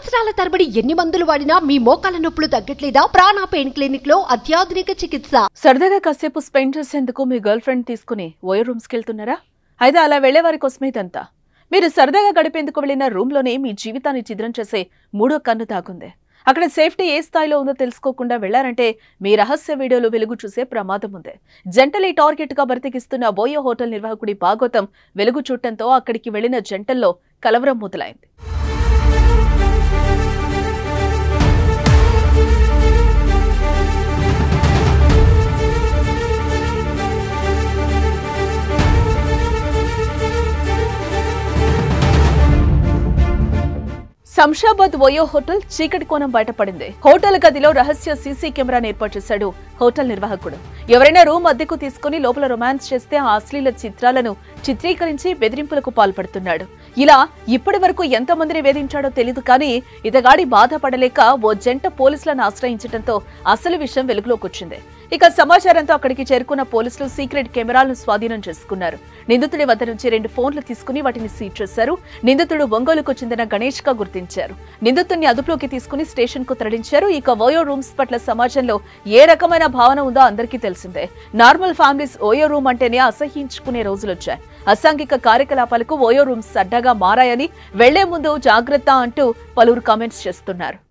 సంవత్సరాల తరబడి ఎన్ని మందులు వాడినా మీ మోకాల నొప్పులు తగ్గట్లేదా ప్రాణ పెయిన్ క్లినిక్ లో అత్యాధునిక చికిత్స సరదాగా కాసేపు స్పెండ్ చేసేందుకు మీ గర్ల్ ఫ్రెండ్ తీసుకుని ఓయో రూమ్స్కి వెళ్తున్నారా అయితే అలా వెళ్లే వారి కోసమే ఇదంతా మీరు సరదాగా గడిపేందుకు వెళ్లిన రూమ్లోనే మీ జీవితాన్ని చిద్రం చేసే మూడో కన్ను తాగుంది అక్కడ సేఫ్టీ ఏ స్థాయిలో ఉందో తెలుసుకోకుండా వెళ్లారంటే మీ రహస్య వీడియోలు వెలుగు చూసే ప్రమాదం ఉంది జంటలీ టార్గెట్ గా బ్రతికిస్తున్న బోయో హోటల్ నిర్వాహకుడి భాగవతం వెలుగు చూడటంతో అక్కడికి వెళ్లిన జంటల్లో కలవరం మొదలైంది శంషాబాద్ ఓయో హోటల్ చీకటి కోణం బయటపడింది హోటల్ గదిలో రహస్య సీసీ కెమెరాను ఏర్పాటు చేశాడు హోటల్ నిర్వాహకుడు ఎవరైనా రూమ్ అద్దెకు తీసుకుని లోపల రొమాన్స్ చేస్తే ఆ అశ్లీల చిత్రాలను చిత్రీకరించి బెదిరింపులకు పాల్పడుతున్నాడు ఇలా ఇప్పటి వరకు ఎంతమందిని వేధించాడో తెలియదు కానీ ఇతగాడి బాధపడలేక ఓ జంట పోలీసులను ఆశ్రయించడంతో అసలు విషయం వెలుగులోకి వచ్చింది ఇక సమాచారంతో అక్కడికి చేరుకున్న పోలీసులు సీక్రెట్ కెమెరాలను స్వాధీనం చేసుకున్నారు నిందితుడి వద్ద నుంచి రెండు ఫోన్లు తీసుకుని వాటిని సీజ్ చేశారు నిందితుడు ఒంగోలుకు చెందిన గణేష్ గా గుర్తించారు నిందితుడిని అదుపులోకి తీసుకుని స్టేషన్ కు తరలించారు ఇక ఓయో రూమ్స్ పట్ల సమాజంలో ఏ రకమైన భావన ఉందో అందరికీ తెలిసిందే నార్మల్ ఫ్యామిలీస్ ఓయో రూమ్ అంటేనే అసహ్యించుకునే రోజులొచ్చాయి అసాంఘిక కార్యకలాపాలకు ఓయో రూమ్స్ అడ్డాగా మారాయని వెళ్లే ముందు జాగ్రత్త అంటూ పలువురు కామెంట్స్ చేస్తున్నారు